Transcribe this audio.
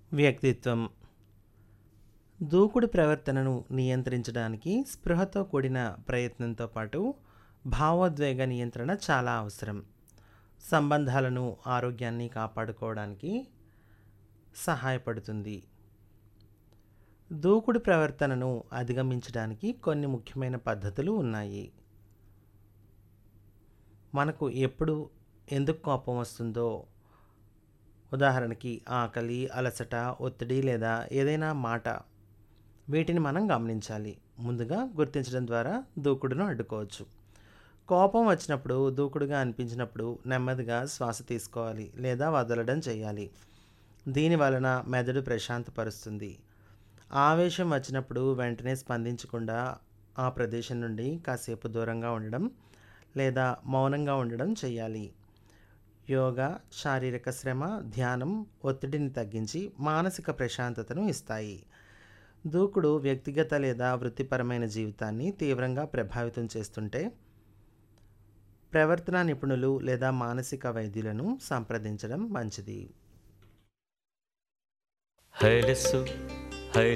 వ్యక్తిత్వం దూకుడు ప్రవర్తనను నియంత్రించడానికి స్పృహతో కూడిన ప్రయత్నంతో పాటు భావోద్వేగ నియంత్రణ చాలా అవసరం సంబంధాలను ఆరోగ్యాన్ని కాపాడుకోవడానికి సహాయపడుతుంది దూకుడు ప్రవర్తనను అధిగమించడానికి కొన్ని ముఖ్యమైన పద్ధతులు ఉన్నాయి మనకు ఎప్పుడు ఎందుకు కోపం వస్తుందో ఉదాహరణకి ఆకలి అలసట ఒత్తిడి లేదా ఏదైనా మాట వీటిని మనం గమనించాలి ముందుగా గుర్తించడం ద్వారా దూకుడును అడ్డుకోవచ్చు కోపం వచ్చినప్పుడు దూకుడుగా అనిపించినప్పుడు నెమ్మదిగా శ్వాస తీసుకోవాలి లేదా వదలడం చేయాలి దీని వలన మెదడు ప్రశాంతపరుస్తుంది ఆవేశం వచ్చినప్పుడు వెంటనే స్పందించకుండా ఆ ప్రదేశం నుండి కాసేపు దూరంగా ఉండడం లేదా మౌనంగా ఉండడం చేయాలి యోగా శారీరక శ్రమ ధ్యానం ఒత్తిడిని తగ్గించి మానసిక ప్రశాంతతను ఇస్తాయి దూకుడు వ్యక్తిగత లేదా వృత్తిపరమైన జీవితాన్ని తీవ్రంగా ప్రభావితం చేస్తుంటే ప్రవర్తనా నిపుణులు లేదా మానసిక వైద్యులను సంప్రదించడం మంచిది హైలెస్సు